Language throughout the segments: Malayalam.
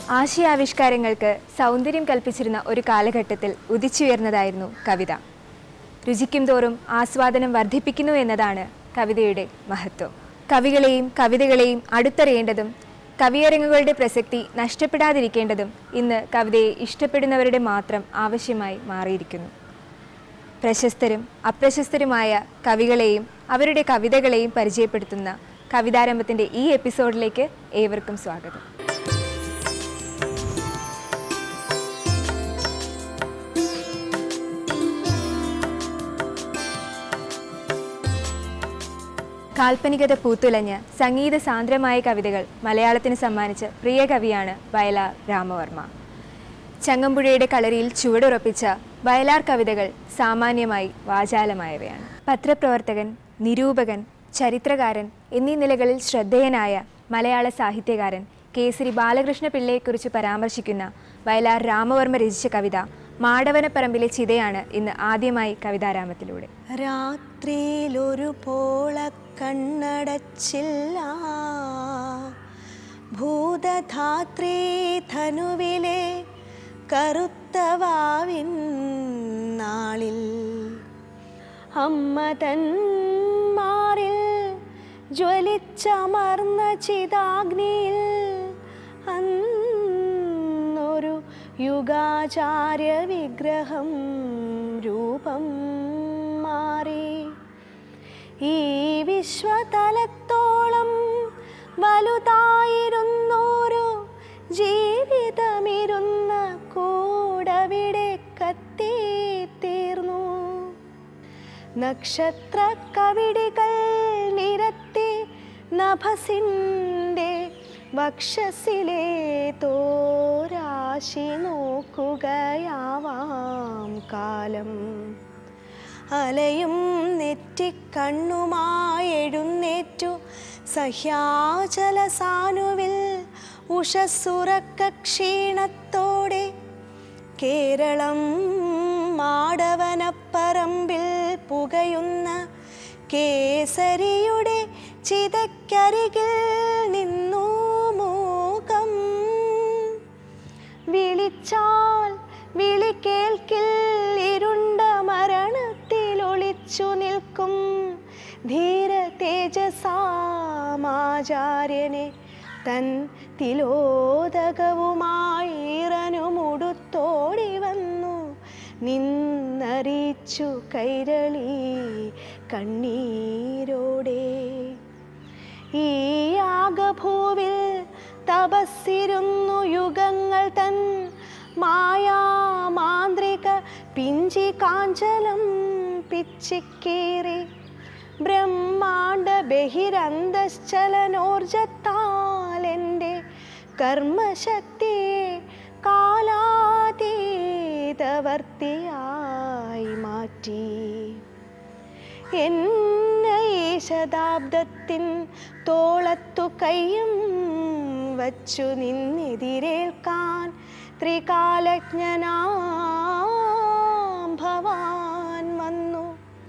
ആശയാവിഷ്കാരങ്ങൾക്ക് സൗന്ദര്യം കൽപ്പിച്ചിരുന്ന ഒരു കാലഘട്ടത്തിൽ ഉദിച്ചുയർന്നതായിരുന്നു കവിത രുചിക്കും തോറും ആസ്വാദനം വർദ്ധിപ്പിക്കുന്നു എന്നതാണ് കവിതയുടെ മഹത്വം കവികളെയും കവിതകളെയും അടുത്തറിയേണ്ടതും കവിയരങ്ങുകളുടെ പ്രസക്തി നഷ്ടപ്പെടാതിരിക്കേണ്ടതും ഇന്ന് കവിതയെ ഇഷ്ടപ്പെടുന്നവരുടെ മാത്രം ആവശ്യമായി മാറിയിരിക്കുന്നു പ്രശസ്തരും അപ്രശസ്തരുമായ കവികളെയും അവരുടെ കവിതകളെയും പരിചയപ്പെടുത്തുന്ന കവിതാരംഭത്തിൻ്റെ ഈ എപ്പിസോഡിലേക്ക് ഏവർക്കും സ്വാഗതം കാൽപ്പനികത പൂത്തുലഞ്ഞ് സംഗീത സാന്ദ്രമായ കവിതകൾ മലയാളത്തിന് സമ്മാനിച്ച പ്രിയ കവിയാണ് വയലാർ രാമവർമ്മ ചങ്ങമ്പുഴയുടെ കളരിയിൽ ചുവടുറപ്പിച്ച വയലാർ കവിതകൾ സാമാന്യമായി വാചാലമായവയാണ് പത്രപ്രവർത്തകൻ നിരൂപകൻ ചരിത്രകാരൻ എന്നീ നിലകളിൽ ശ്രദ്ധേയനായ മലയാള സാഹിത്യകാരൻ കേസരി ബാലകൃഷ്ണ പിള്ളയെക്കുറിച്ച് പരാമർശിക്കുന്ന വയലാർ രാമവർമ്മ രചിച്ച കവിത മാടവനപ്പറമ്പിലെ ചിതയാണ് ഇന്ന് ആദ്യമായി കവിതാരാമത്തിലൂടെ രാത്രിയിലൊരു പോള കണ്ണടച്ചില്ല ഭൂതധാത്രീ ധനുവിലെ കറുത്തവാവിൻ നാളിൽ അമ്മ തന്മാറിൽ ജ്വലിച്ചമർന്ന ചിതാഗ്നിയിൽ അന്നൊരു യുഗാചാര്യ വിഗ്രഹം രൂപം മാറി ഈ വിശ്വതലത്തോളം വലുതായിരുന്നോരു ജീവിതമിരുന്ന കൂടവിടെ കത്തിത്തീർന്നു നക്ഷത്ര കവിടികൾ നിരത്തി നഭസിൻ്റെ വക്ഷസിലെ തോരാശി നോക്കുകയാവാം കാലം അലയും നെറ്റിക്കണ്ണുമായി എഴുന്നേറ്റു സഹ്യാചല സാനുവിൽ ഉഷസ്സുറക്ക ക്ഷീണത്തോടെ കേരളം മാടവനപ്പറമ്പിൽ പുകയുന്ന കേസരിയുടെ ചിതക്കരികിൽ നിന്നു മൂകം വിളിച്ചാൽ വിളി കേൾക്കിൽ ഇരുണ്ട മരണത്തിൽ ഒളിച്ചു നിൽക്കും ധീര തേജസാമാചാര്യനെ തൻ തിലോദകവുമായി ഇറനുമുടുത്തോടി വന്നു നിന്നറിയിച്ചു കൈരളി കണ്ണീരോടെ ഈ യാഗഭൂവിൽ തപസ്സിരുന്നു യുഗങ്ങൾ തൻ മായാമാന്ത്രിക പിഞ്ചി കാഞ്ചലം പിച്ചിക്കേറി ബ്രഹ്മാണ്ട ബഹിരന്തശ്ചലനോർജത്താൽ എൻ്റെ കർമ്മശക്തിയെ കാലാതീതവർത്തിയായി മാറ്റി എന്നെ ഈ ശതാബ്ദത്തിൻ തോളത്തു കയ്യും വച്ചു നിന്നെതിരേൽക്കാൻ ത്രികാലജ്ഞനാം ഭവാൻ വന്നു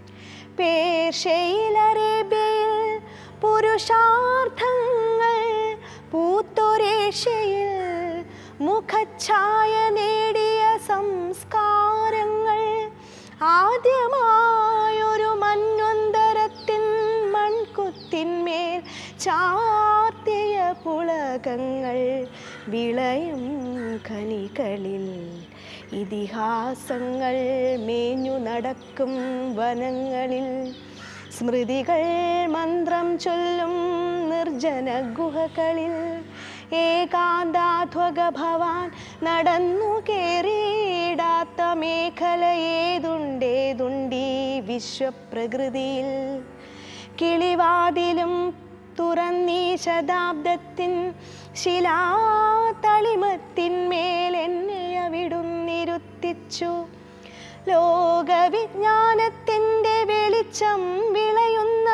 പേർഷ്യയിൽ പുരുഷാർത്ഥങ്ങൾ പൂത്തൊരേഷ്യയിൽ മുഖഛായ നേടിയ സംസ്കാരങ്ങൾ ആദ്യമായൊരു മൺവന്തരത്തിൻ മൺകുത്തിന്മേൽ ചാർത്തിയ പുളകങ്ങൾ വിളയും ഖനികളിൽ ഇതിഹാസങ്ങൾ മേഞ്ഞു നടക്കും വനങ്ങളിൽ സ്മൃതികൾ മന്ത്രം ചൊല്ലും നിർജ്ജന ഗുഹകളിൽ ഏകാന്താധ്വക ഭവാൻ നടന്നു കേറിയിടാത്ത മേഖല ഏതുണ്ടേതുണ്ടീ വിശ്വപ്രകൃതിയിൽ കിളിവാതിലും തുറന്നീ ശതാബ്ദത്തിൻ ശിലാതളിമത്തിന്മേൽ എന്നെ അവിടുന്നിരുത്തിച്ചു ലോകവിജ്ഞാനത്തിൻ്റെ വെളിച്ചം വിളയുന്ന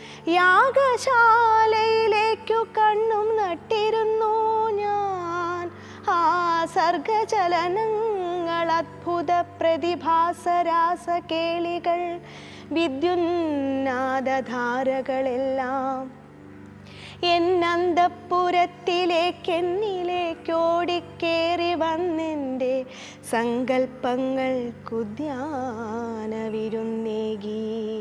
യാഗശാലയിലേക്കു കണ്ണും നട്ടിരുന്നു ഞാൻ ആ സർഗചലനങ്ങൾ അത്ഭുത പ്രതിഭാസരാസ കേളികൾ വിദ്യുന്നാദധാരകളെല്ലാം എന്നന്തപ്പുരത്തിലേക്കെന്നിലേക്കോടിക്കേറി വന്നെൻ്റെ സങ്കൽപ്പങ്ങൾക്കു ധ്യാനവിരുന്നേകി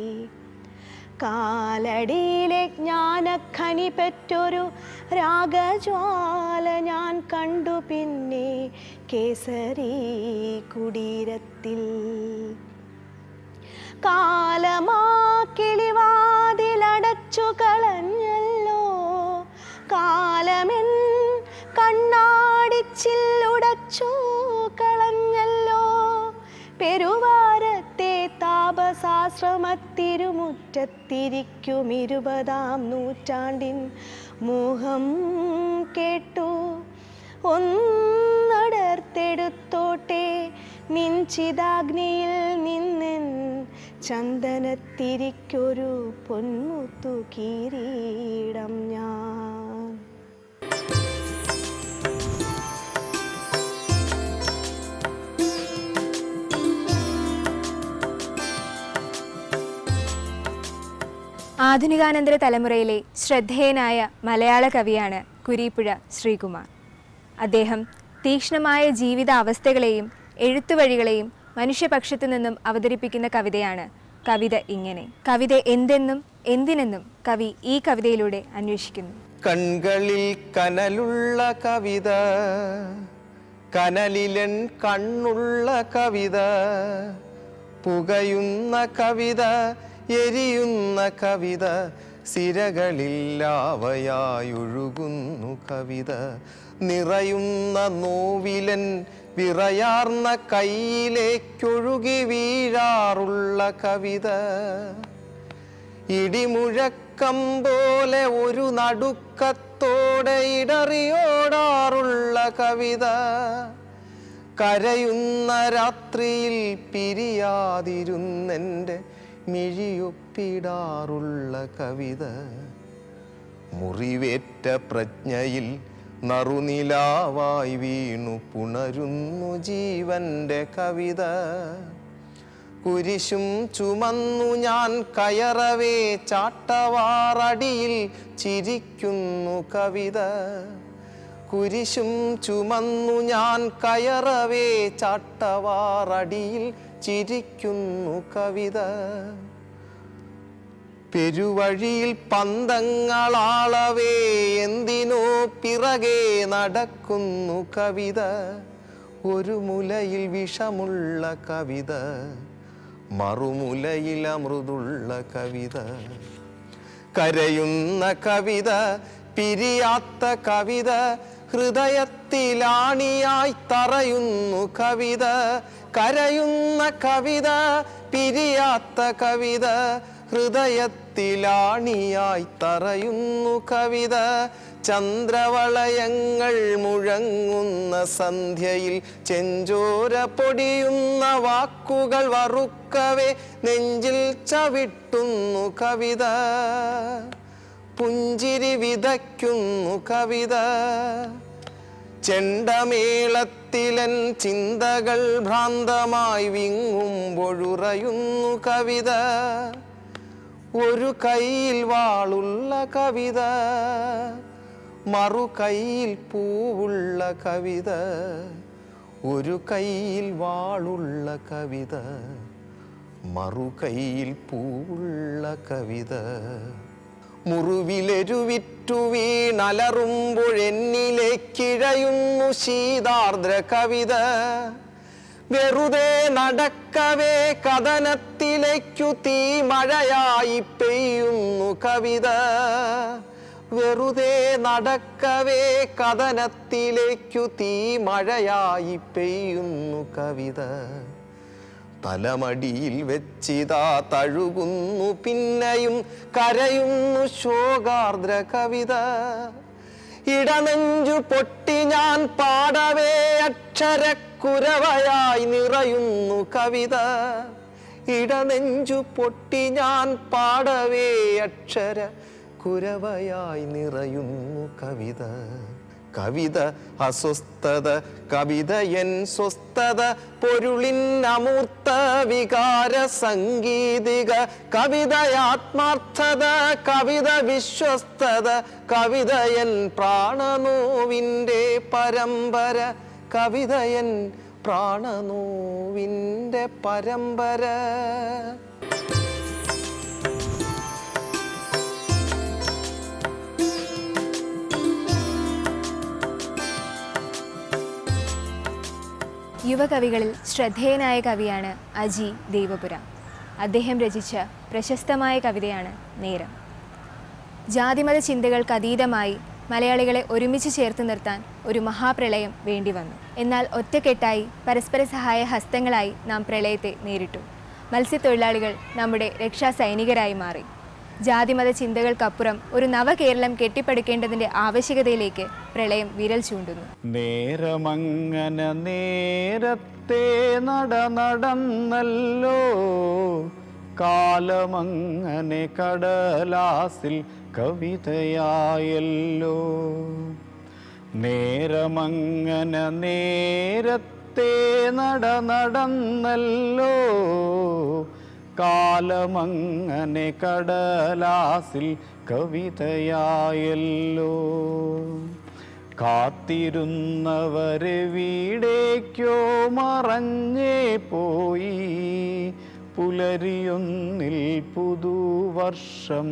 കാലടിയിലെ ജ്ഞാനഖനി പെറ്റൊരു രാഗജ്വാല ഞാൻ കണ്ടു പിന്നെ കേസരി കുടീരത്തിൽ കാലമാ കിളിവാതിലടച്ചു കളഞ്ഞല്ലോ കാലമെൻ കണ്ണാടിച്ചില്ലുടച്ചു കളഞ്ഞല്ലോ പെരുവാരത്തെ താപസാശ്രമത്തിരുമുറ്റത്തിരിക്കും ഇരുപതാം നൂറ്റാണ്ടിൻ മോഹം കേട്ടു ഒന്നടർത്തെടുത്തോട്ടെ നിൻചിതാഗ്നിയിൽ നിന്നെൻ ചന്ദനത്തിരിക്കൊരു പൊന്മുത്തു കിരീടം ഞാൻ ആധുനികാനന്തര തലമുറയിലെ ശ്രദ്ധേയനായ മലയാള കവിയാണ് കുരീപ്പുഴ ശ്രീകുമാർ അദ്ദേഹം തീക്ഷ്ണമായ ജീവിത അവസ്ഥകളെയും എഴുത്തുവഴികളെയും മനുഷ്യപക്ഷത്തു നിന്നും അവതരിപ്പിക്കുന്ന കവിതയാണ് കവിത ഇങ്ങനെ കവിത എന്തെന്നും എന്തിനെന്നും കവി ഈ കവിതയിലൂടെ അന്വേഷിക്കുന്നു കൺകളിൽ കനലുള്ള കവിത കനലിലൻ കണ്ണുള്ള കവിത പുകയുന്ന കവിത എരിയുന്ന കവിത സിരകളില്ലാവയായൊഴുകുന്നു കവിത നിറയുന്ന നോവിലൻ വിറയാർന്ന കയ്യിലേക്കൊഴുകി വീഴാറുള്ള കവിത ഇടിമുഴക്കം പോലെ ഒരു നടുക്കത്തോടെ ഇടറിയോടാറുള്ള കവിത കരയുന്ന രാത്രിയിൽ പിരിയാതിരുന്നെൻ്റെ മിഴിയൊപ്പിടാറുള്ള കവിത മുറിവേറ്റ പ്രജ്ഞയിൽ നറുനിലാവായി വീണു പുണരുന്നു ജീവന്റെ കവിത കുരിശും ചുമന്നു ഞാൻ കയറവേ ചാട്ടവാറടിയിൽ ചിരിക്കുന്നു കവിത കുരിശും ചുമന്നു ഞാൻ കയറവേ ചാട്ടവാറടിയിൽ ചിരിക്കുന്നു കവിത പെരുവഴിയിൽ പന്തങ്ങളാളവേ എന്തിനോ പിറകെ നടക്കുന്നു കവിത ഒരു മുലയിൽ വിഷമുള്ള കവിത മറുമുലയിൽ അമൃതുള്ള കവിത കരയുന്ന കവിത പിരിയാത്ത കവിത ഹൃദയത്തിലാണിയായി തറയുന്നു കവിത കരയുന്ന കവിത പിരിയാത്ത കവിത ഹൃദയത്തിലാണിയായി തറയുന്നു കവിത ചന്ദ്രവളയങ്ങൾ മുഴങ്ങുന്ന സന്ധ്യയിൽ ചെഞ്ചോര പൊടിയുന്ന വാക്കുകൾ വറുക്കവേ നെഞ്ചിൽ ചവിട്ടുന്നു കവിത പുഞ്ചിരി വിതയ്ക്കുന്നു കവിത ചെണ്ടമേളത്തിലൻ ചിന്തകൾ ഭ്രാന്തമായി വിങ്ങുമ്പൊഴുറയുന്നു കവിത ഒരു കയ്യിൽ വാളുള്ള കവിത മറു കയ്യിൽ പൂവുള്ള കവിത ഒരു കയ്യിൽ വാളുള്ള കവിത മറു കയ്യിൽ പൂവുള്ള കവിത മുറിവിലെരുവിറ്റു വീണലറുമ്പോഴെന്നിലേക്കിഴയുന്നു ശീതാർദ്ര കവിത വെറുതെ നടക്കവേ കഥനത്തിലേക്കു തീ മഴയായി പെയ്യുന്നു കവിത വെറുതെ നടക്കവേ കഥനത്തിലേക്കു തീ മഴയായി പെയ്യുന്നു കവിത തലമടിയിൽ വെച്ചിതാ തഴുകുന്നു പിന്നെയും കരയുന്നു ശോകാർദ്ര കവിത ഇടനെഞ്ചു പൊട്ടി ഞാൻ പാടവേ അക്ഷരക്കുരവയായി നിറയുന്നു കവിത ഇടനെഞ്ചു പൊട്ടി ഞാൻ പാടവേ അക്ഷര കുരവയായി നിറയുന്നു കവിത കവിത അസ്വസ്ഥത കവിതയൻ സ്വസ്ഥത പൊരുളിൻ അമൂർത്ത വികാര സംഗീതിക കവിതയാത്മാർത്ഥത കവിത വിശ്വസ്തത കവിതയൻ പ്രാണനോവിൻ്റെ പരമ്പര കവിതയൻ പ്രാണനോവിൻ്റെ പരമ്പര യുവകവികളിൽ ശ്രദ്ധേയനായ കവിയാണ് അജി ദേവപുര അദ്ദേഹം രചിച്ച പ്രശസ്തമായ കവിതയാണ് നേരം ജാതിമത ചിന്തകൾക്ക് അതീതമായി മലയാളികളെ ഒരുമിച്ച് ചേർത്ത് നിർത്താൻ ഒരു മഹാപ്രളയം വേണ്ടി വന്നു എന്നാൽ ഒറ്റക്കെട്ടായി പരസ്പര സഹായ ഹസ്തങ്ങളായി നാം പ്രളയത്തെ നേരിട്ടു മത്സ്യത്തൊഴിലാളികൾ നമ്മുടെ രക്ഷാസൈനികരായി മാറി ജാതിമത ചിന്തകൾക്കപ്പുറം ഒരു നവകേരളം കെട്ടിപ്പടുക്കേണ്ടതിൻ്റെ ആവശ്യകതയിലേക്ക് പ്രളയം വിരൽ ചൂണ്ടുന്നു നേരമങ്ങനെ നേരത്തെ നട നടന്നല്ലോ കാലമങ്ങനെ കടലാസിൽ കവിതയായല്ലോ നേരമങ്ങനെ നേരത്തെ നട നടന്നല്ലോ കാലമങ്ങനെ കടലാസിൽ കവിതയായല്ലോ കാത്തിരുന്നവരെ വീടേക്കോ മറഞ്ഞേ പോയി പുലരിയൊന്നിൽ പുതുവർഷം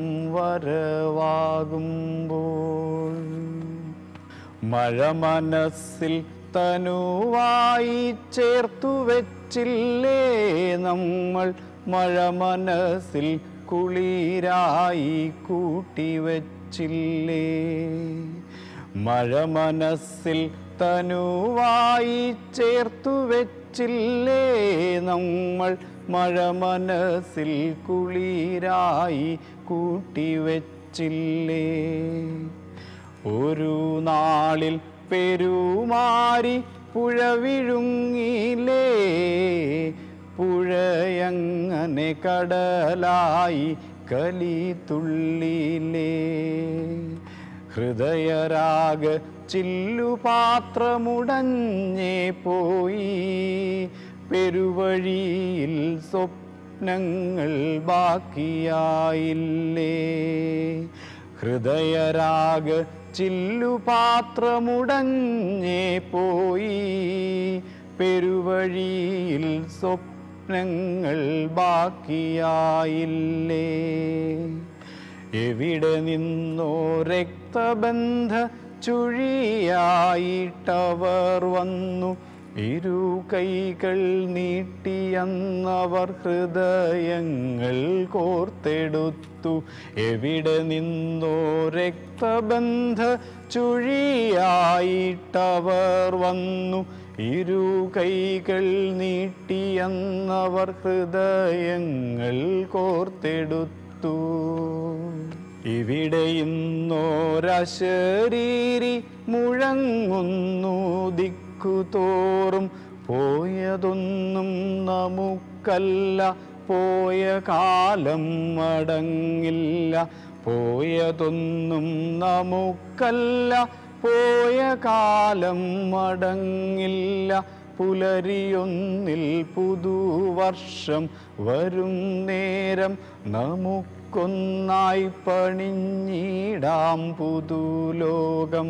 വരവാകുമ്പോൾ മഴ മനസ്സിൽ തനുവായി ചേർത്തു വെച്ചില്ലേ നമ്മൾ മഴ മനസ്സിൽ കുളിരായി കൂട്ടിവച്ചില്ലേ മഴ മനസ്സിൽ തനുവായി ചേർത്തു വെച്ചില്ലേ നമ്മൾ മഴ മനസ്സിൽ കുളിരായി കൂട്ടിവച്ചില്ലേ ഒരു നാളിൽ പെരുമാറി പുഴ വിഴുങ്ങിലേ പുഴയങ്ങനെ കടലായി കലി തുള്ളിലേ ഹൃദയരാഗ ചില്ലുപാത്രമുടഞ്ഞേ പോയി പെരുവഴിയിൽ സ്വപ്നങ്ങൾ ബാക്കിയായില്ലേ ഹൃദയരാഗ ചില്ലുപാത്രമുടഞ്ഞേ പോയി പെരുവഴിയിൽ സ്വപ്നങ്ങൾ ബാക്കിയായില്ലേ എവിടെ നിന്നോ രക്തബന്ധ ചുഴിയായിട്ടവർ വന്നു ഇരു കൈകൾ നീട്ടിയന്നവർ ഹൃദയങ്ങൾ കോർത്തെടുത്തു എവിടെ നിന്നോ രക്തബന്ധ ചുഴിയായിട്ടവർ വന്നു ഇരു കൈകൾ നീട്ടിയന്നവർ ഹൃദയങ്ങൾ കോർത്തെടുത്തു ഇവിടെ ഇന്നോരശരീരി മുഴങ്ങുന്നു ദിക്കുതോറും പോയതൊന്നും നമുക്കല്ല പോയ കാലം മടങ്ങില്ല പോയതൊന്നും നമുക്കല്ല പോയ കാലം മടങ്ങില്ല പുലരിയൊന്നിൽ പുതുവർഷം വരും നേരം നമുക്കൊന്നായി പണിഞ്ഞിടാം പുതുലോകം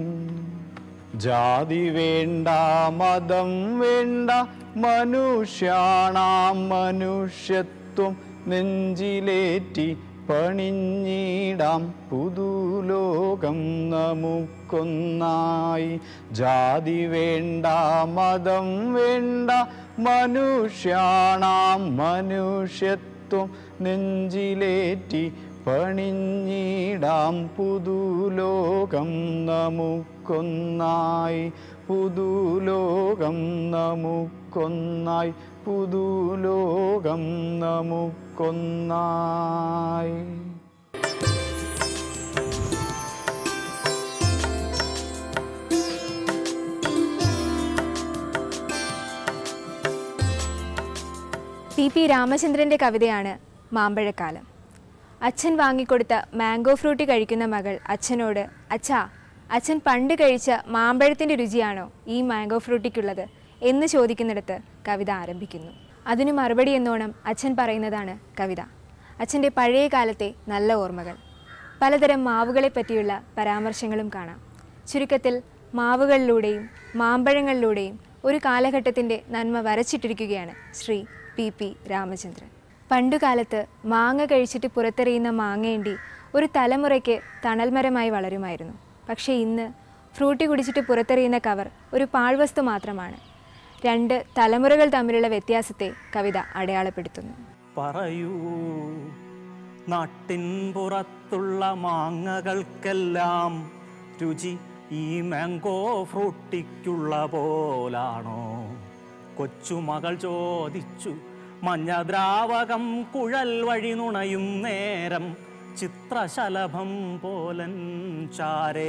ജാതി വേണ്ട മതം വേണ്ട മനുഷ്യാണാം മനുഷ്യത്വം നെഞ്ചിലേറ്റി പണിഞ്ഞിടാം പുതുലോകം നമുക്കൊന്നായി ജാതി വേണ്ട മതം വേണ്ട മനുഷ്യാണാം മനുഷ്യത്വം നെഞ്ചിലേറ്റി പണിഞ്ഞിടാം പുതുലോകം നമുക്കൊന്നായി പുതുലോകം നമുക്കൊന്നായി പുതുലോകം നമുക്കൊന്നായി ടി പി രാമചന്ദ്രൻ്റെ കവിതയാണ് മാമ്പഴക്കാലം അച്ഛൻ വാങ്ങിക്കൊടുത്ത മാംഗോ ഫ്രൂട്ടി കഴിക്കുന്ന മകൾ അച്ഛനോട് അച്ഛാ അച്ഛൻ പണ്ട് കഴിച്ച മാമ്പഴത്തിൻ്റെ രുചിയാണോ ഈ മാംഗോ ഫ്രൂട്ടിക്കുള്ളത് എന്ന് ചോദിക്കുന്നിടത്ത് കവിത ആരംഭിക്കുന്നു അതിനു മറുപടി എന്നോണം അച്ഛൻ പറയുന്നതാണ് കവിത അച്ഛൻ്റെ പഴയ കാലത്തെ നല്ല ഓർമ്മകൾ പലതരം മാവുകളെ പറ്റിയുള്ള പരാമർശങ്ങളും കാണാം ചുരുക്കത്തിൽ മാവുകളിലൂടെയും മാമ്പഴങ്ങളിലൂടെയും ഒരു കാലഘട്ടത്തിൻ്റെ നന്മ വരച്ചിട്ടിരിക്കുകയാണ് ശ്രീ പി പി രാമചന്ദ്രൻ പണ്ടുകാലത്ത് മാങ്ങ കഴിച്ചിട്ട് പുറത്തെറിയുന്ന മാങ്ങേണ്ടി ഒരു തലമുറയ്ക്ക് തണൽമരമായി വളരുമായിരുന്നു പക്ഷേ ഇന്ന് ഫ്രൂട്ടി കുടിച്ചിട്ട് പുറത്തെറിയുന്ന കവർ ഒരു പാഴ്വസ്തു മാത്രമാണ് രണ്ട് തലമുറകൾ തമ്മിലുള്ള വ്യത്യാസത്തെ കവിത അടയാളപ്പെടുത്തുന്നു പറയൂ നാട്ടിൻ പുറത്തുള്ള മാങ്ങകൾക്കെല്ലാം രുചി ഈ മാംഗോ ഫ്രൂട്ടിക്കുള്ള പോലാണോ കൊച്ചുമകൾ ചോദിച്ചു മഞ്ഞദ്രാവകം കുഴൽ വഴി നുണയും നേരം ചിത്രശലഭം പോലൻ ചാരേ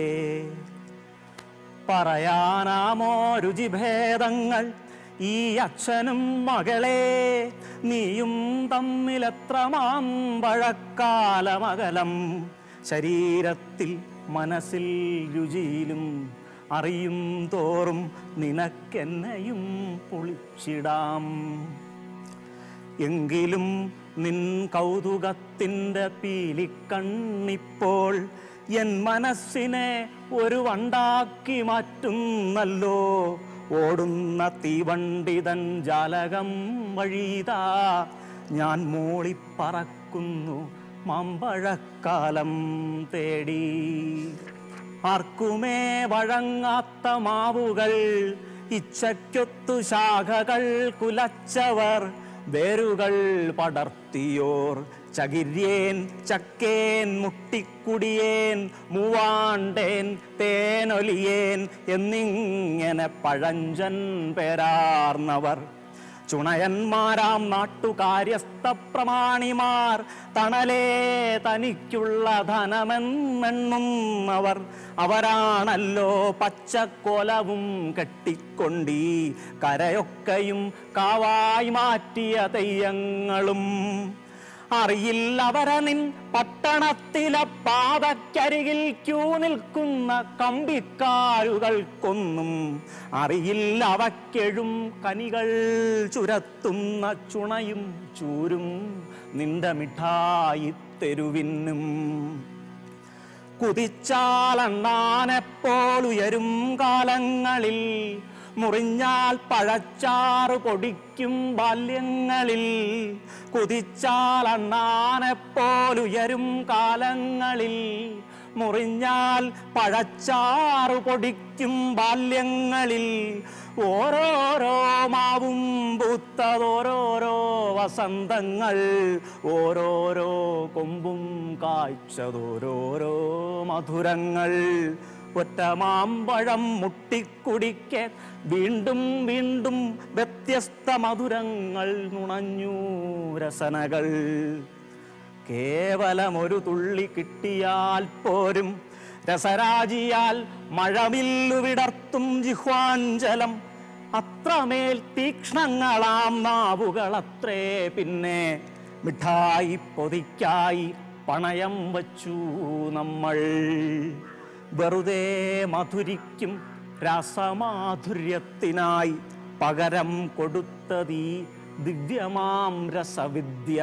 പറയാനാമോ രുചിഭേദങ്ങൾ ഈ അച്ഛനും മകളെ നീയും തമ്മിലെത്ര മാമ്പഴക്കാലമകലം ശരീരത്തിൽ മനസ്സിൽ രുചിയിലും അറിയും തോറും നിനക്കെന്നെയും പൊളിച്ചിടാം എങ്കിലും നിൻ കൗതുകത്തിൻ്റെ പീലിക്കണ്ണിപ്പോൾ എൻ മനസ്സിനെ ഒരു വണ്ടാക്കി മാറ്റുന്നല്ലോ ഓടുന്ന തീവണ്ടിതൻ ജാലകം വഴിതാ ഞാൻ മൂളിപ്പറക്കുന്നു മാമ്പഴക്കാലം തേടി ആർക്കുമേ വഴങ്ങാത്ത മാവുകൾ ഇച്ഛയ്ക്കൊത്തു ശാഖകൾ കുലച്ചവർ വേരുകൾ പടർത്തിയോർ ചകിര്യേൻ ചക്കേൻ മുട്ടിക്കുടിയേൻ മൂവാണ്ടേൻ തേനൊലിയേൻ എന്നിങ്ങനെ പഴഞ്ചൻ പേരാർന്നവർ ചുണയന്മാരാം നാട്ടുകാര്യസ്ഥ പ്രമാണിമാർ തണലേ തനിക്കുള്ള ധനമെന്നെണ്ണുന്നവർ അവരാണല്ലോ പച്ചക്കോലവും കെട്ടിക്കൊണ്ടീ കരയൊക്കെയും കാവായി മാറ്റിയ തെയ്യങ്ങളും അറിയില്ലവര നിൻ പട്ടണത്തിലെ പാതക്കരികിൽ ക്യൂ നിൽക്കുന്ന കമ്പിക്കാരുകൾക്കൊന്നും അറിയില്ല അവക്കെഴും കനികൾ ചുരത്തുന്ന ചുണയും ചൂരും നിന്റെ മിഠായി തെരുവിനും കുതിച്ചാലെണ്ണാനെപ്പോൾ ഉയരും കാലങ്ങളിൽ മുറിഞ്ഞാൽ പഴച്ചാറ് പൊടിക്കും ബാല്യങ്ങളിൽ കുതിച്ചാലെണ്ണാനെപ്പോൾ ഉയരും കാലങ്ങളിൽ മുറിഞ്ഞാൽ പഴച്ചാറ് പൊടിക്കും ബാല്യങ്ങളിൽ ഓരോരോ മാവും പൂത്തതോരോരോ വസന്തങ്ങൾ ഓരോരോ കൊമ്പും കായ്ച്ചതോരോരോ മധുരങ്ങൾ ഒറ്റ മാമ്പഴം മുട്ടിക്കുടിക്കെ വീണ്ടും വീണ്ടും വ്യത്യസ്ത മധുരങ്ങൾ നുണഞ്ഞു രസനകൾ കേവലമൊരു തുള്ളി കിട്ടിയാൽ പോരും രസരാജിയാൽ മഴവില്ലു വിടർത്തും ജിഹ്വാഞ്ചലം അത്രമേൽ തീക്ഷ്ണങ്ങളാം നാവുകളത്രേ പിന്നെ മിഠായി പൊതിക്കായി പണയം വച്ചു നമ്മൾ വെറുതെ മധുരിക്കും രസമാധുര്യത്തിനായി പകരം കൊടുത്തതീ ദിവ്യമാം രസവിദ്യ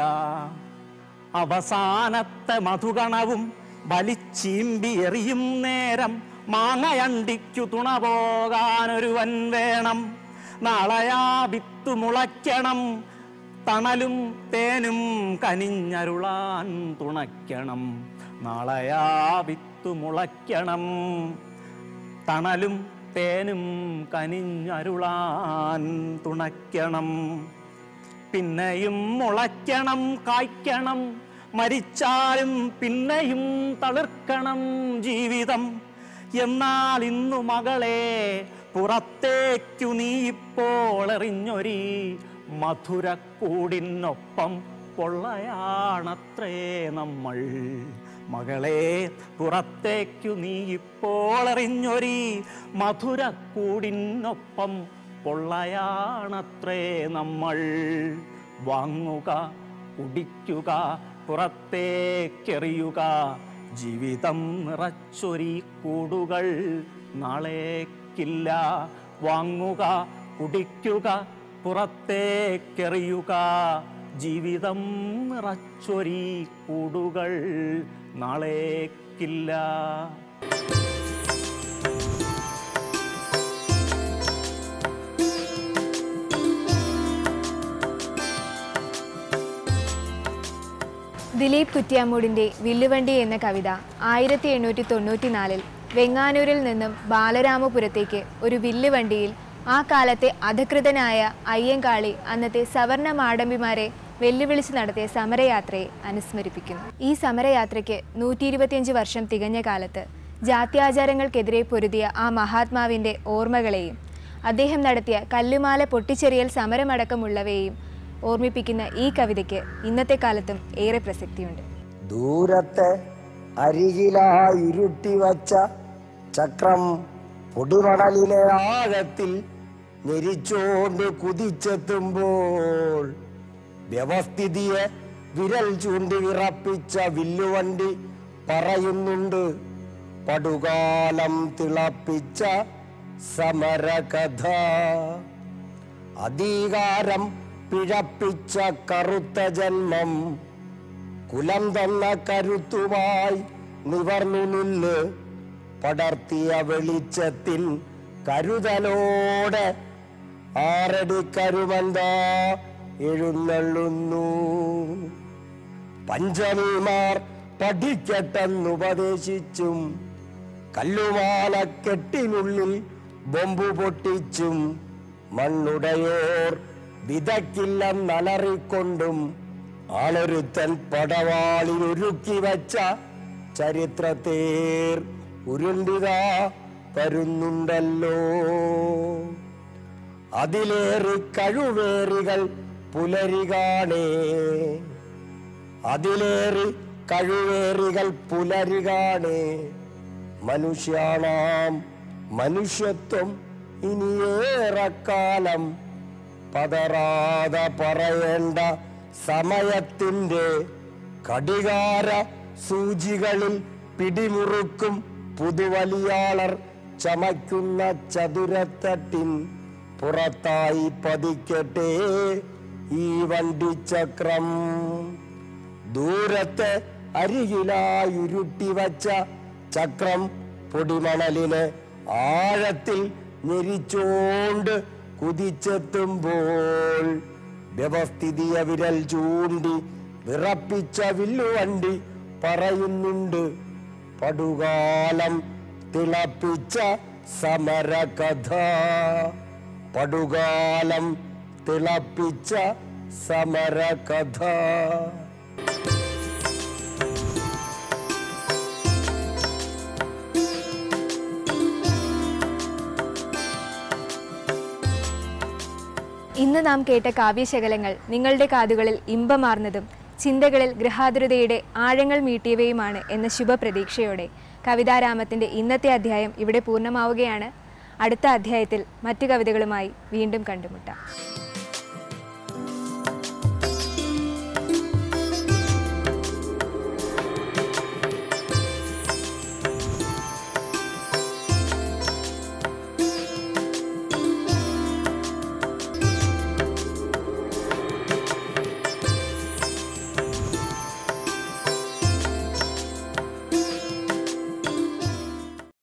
അവസാനത്തെ മധുഗണവും വലിച്ചീമ്പി എറിയും നേരം മാങ്ങയണ്ടിക്കു തുണ പോകാനൊരുവൻ വേണം നാളെയാ വിത്തു മുളയ്ക്കണം തണലും തേനും കനിഞ്ഞരുളാൻ തുണയ്ക്കണം നാളെയാ വിത്തു മുളയ്ക്കണം തണലും തേനും കനിഞ്ഞരുളാൻ തുണയ്ക്കണം പിന്നെയും മുളയ്ക്കണം കായ്ക്കണം മരിച്ചാലും പിന്നെയും തളിർക്കണം ജീവിതം എന്നാൽ ഇന്നു മകളെ പുറത്തേക്കു നീ ഇപ്പോൾ എറിഞ്ഞൊരി മധുരക്കൂടിനൊപ്പം പൊള്ളയാണത്രേ നമ്മൾ മകളെ പുറത്തേക്കു നീ ഇപ്പോൾ എറിഞ്ഞൊരി മധുരക്കൂടിനൊപ്പം പൊള്ളയാണത്രേ നമ്മൾ വാങ്ങുക കുടിക്കുക പുറത്തേക്കെറിയുക ജീവിതം നിറച്ചൊരി കൂടുകൾ നാളേക്കില്ല വാങ്ങുക കുടിക്കുക പുറത്തേക്കെറിയുക ജീവിതം നിറച്ചൊരി കൂടുകൾ നാളേക്കില്ല ദിലീപ് കുറ്റ്യാമൂടിൻ്റെ വില്ലുവണ്ടി എന്ന കവിത ആയിരത്തി എണ്ണൂറ്റി തൊണ്ണൂറ്റിനാലിൽ വെങ്ങാനൂരിൽ നിന്നും ബാലരാമപുരത്തേക്ക് ഒരു വില്ലുവണ്ടിയിൽ ആ കാലത്തെ അധകൃതനായ അയ്യങ്കാളി അന്നത്തെ സവർണ മാടമ്പിമാരെ വെല്ലുവിളിച്ച് നടത്തിയ സമരയാത്രയെ അനുസ്മരിപ്പിക്കുന്നു ഈ സമരയാത്രയ്ക്ക് നൂറ്റി ഇരുപത്തിയഞ്ച് വർഷം തികഞ്ഞ കാലത്ത് ജാത്യാചാരങ്ങൾക്കെതിരെ പൊരുതിയ ആ മഹാത്മാവിൻ്റെ ഓർമ്മകളെയും അദ്ദേഹം നടത്തിയ കല്ലുമാല പൊട്ടിച്ചെറിയൽ സമരമടക്കമുള്ളവയെയും ഓർമ്മിപ്പിക്കുന്ന ഈ കവിതയ്ക്ക് ഇന്നത്തെ കാലത്തും ഏറെ പ്രസക്തിയുണ്ട് ദൂരത്തെ അരികിലായി ഇരുട്ടി വച്ച ചക്രം പൊടിമണലിലെ ആഴത്തിൽ ഞെരിച്ചോണ്ട് കുതിച്ചെത്തുമ്പോൾ വ്യവസ്ഥിതിയെ വിരൽ ചൂണ്ടി വിറപ്പിച്ച വില്ലുവണ്ടി പറയുന്നുണ്ട് പടുകാലം തിളപ്പിച്ച സമരകഥ അധികാരം പിഴപ്പിച്ച കറുത്ത ജന്മം കുലം തന്ന കരുത്തുമായി നിവർന്നു നിന്ന് പടർത്തിയ വെളിച്ചത്തിൻ കരുതലോടെ ആറടി കരുമന്ത എഴുന്നള്ളുന്നു പഞ്ചമിമാർ പഠിക്കട്ടെന്നുപദേശിച്ചും കല്ലുമാലക്കെട്ടിനുള്ളിൽ ബൊമ്പു പൊട്ടിച്ചും മണ്ണുടയോർ വിതയ്ക്കില്ലെന്നലറിക്കൊണ്ടും ആളൊരുത്തൻ പടവാളിലൊരുക്കി വച്ച ചരിത്രത്തേർ ഉരുണ്ടിത വരുന്നുണ്ടല്ലോ അതിലേറി കഴിവേറികൾ പുലരി കാണേ അതിലേറി കഴിവേറികൾ പുലരി കാണേ മനുഷ്യാണാം മനുഷ്യത്വം ഇനിയേറെക്കാലം പതറാതെ പറയേണ്ട സമയത്തിൻ്റെ കടികാര സൂചികളിൽ പിടിമുറുക്കും പുതുവലിയാളർ ചമയ്ക്കുന്ന ചതുരത്തട്ടിൻ പുറത്തായി പതിക്കട്ടെ ഈ വണ്ടിച്ചക്രം ദൂരത്തെ അരികിലായി ഉരുട്ടി വച്ച ചക്രം പൊടിമണലിന് ആഴത്തിൽ ഞെരിച്ചോണ്ട് കുതിച്ചെത്തുമ്പോൾ വ്യവസ്ഥിതിയ വിരൽ ചൂണ്ടി വിറപ്പിച്ച വില്ലുവണ്ടി പറയുന്നുണ്ട് പടുകാലം തിളപ്പിച്ച സമരകഥ പടുകാലം തിളപ്പിച്ച സമരകഥ ഇന്ന് നാം കേട്ട കാവ്യശകലങ്ങൾ നിങ്ങളുടെ കാതുകളിൽ ഇമ്പമാർന്നതും ചിന്തകളിൽ ഗൃഹാതുരതയുടെ ആഴങ്ങൾ മീട്ടിയവയുമാണ് എന്ന ശുഭപ്രതീക്ഷയോടെ കവിതാരാമത്തിൻ്റെ ഇന്നത്തെ അധ്യായം ഇവിടെ പൂർണ്ണമാവുകയാണ് അടുത്ത അധ്യായത്തിൽ മറ്റു കവിതകളുമായി വീണ്ടും കണ്ടുമുട്ടാം